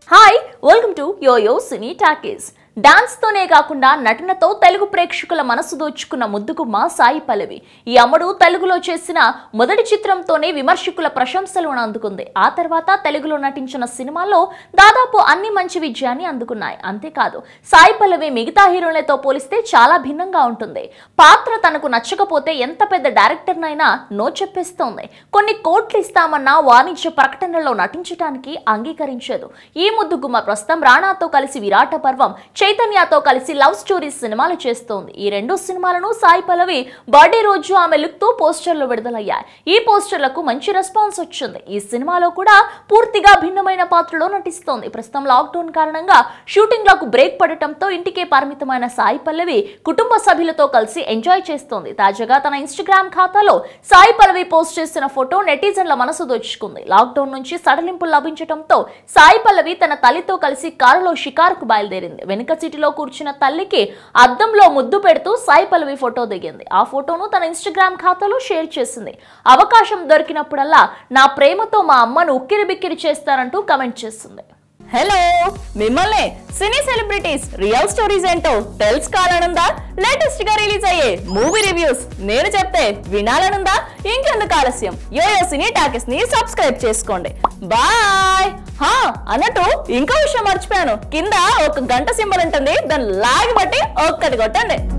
hi welcome to YoYo Cine Talkies dance తోనే కాకుండా నటనతో తెలుగు ప్రేక్షకుల మనసు దోచుకున్న ముద్దుగుమ్మ సాయి పల్లవి ఈ అమ్మడు తెలుగులో చేసిన మొదటి చిత్రంతోనే విమర్శకుల ప్రశంసలను అందుకుంది ఆ తర్వాత తెలుగులో నటించిన సినిమాల్లో దాదాపు అన్ని మంచి విజయాన్ని అందుకున్నాయి అంతేకాదు సాయి పల్లవి మిగతా హీరోలతో పోలిస్తే చాలా భిన్నంగా ఉంటుంది పాత్ర తనకు నచ్చకపోతే ఎంత పెద్ద డైరెక్టర్నైనా నో చెప్పేస్తోంది కొన్ని కోట్లు ఇస్తామన్న వాణిజ్య ప్రకటనలో నటించడానికి అంగీకరించదు ఈ ముద్దుగుమ్మ ప్రస్తుతం రాణాతో కలిసి విరాట పర్వం చైతన్యతో కలిసి లవ్ స్టోరీస్ సినిమాలు చేస్తోంది ఈ రెండు సినిమాలను సాయి పల్లవి బర్త్డే రోజు ఆమె లుక్ తో పోస్టర్లు విడుదలయ్యాయి ఈ పోస్టర్లకు మంచి రెస్పాన్స్ వచ్చింది ఈ సినిమాలో కూడా పూర్తిగా భిన్నమైన పాత్రలో నటిస్తోంది ప్రస్తుతం లాక్డౌన్ కారణంగా షూటింగ్ లకు బ్రేక్ పడటంతో ఇంటికే పరిమితమైన సాయి పల్లవి కుటుంబ సభ్యులతో కలిసి ఎంజాయ్ చేస్తోంది తాజాగా తన ఇన్స్టాగ్రామ్ ఖాతాలో సాయి పల్లవి పోస్ట్ చేసిన ఫోటో నెటిజన్ల మనసు దోచుకుంది లాక్డౌన్ నుంచి సడలింపులు లభించడంతో సాయి పల్లవి తన తల్లితో కలిసి కారులో షికారుకు బయలుదేరింది వెనుక సీటులో కూర్చున్న తల్లికి అద్దంలో ముద్దు పెడుతూ సాయి పల్లవి ఫోటో దిగింది ఆ ఫోటోను తన ఇన్స్టాగ్రామ్ ఖాతాలో షేర్ చేసింది అవకాశం దొరికినప్పుడల్లా నా ప్రేమతో మా అమ్మను ఉక్కిరి బిక్కిరి చేస్తారంటూ కమెంట్ చేస్తుంది హలో మిమ్మల్ని సినీ సెలబ్రిటీస్ రియల్ స్టోరీస్ ఏంటో తెలుసుకోవాలనుందా లేటెస్ట్ గా రిలీజ్ అయ్యే మూవీ రివ్యూస్ నేను చెప్తే వినాలనుందా ఇంకెందుకు ఆలస్యం యోయో సినీ టాకెస్ ని సబ్స్క్రైబ్ చేసుకోండి బాయ్ హా అన్నట్టు ఇంకో విషయం మర్చిపోయాను కింద ఒక గంట సింబల్ ఉంటుంది దాన్ని లాగి బట్టి ఒక్కటి కొట్టండి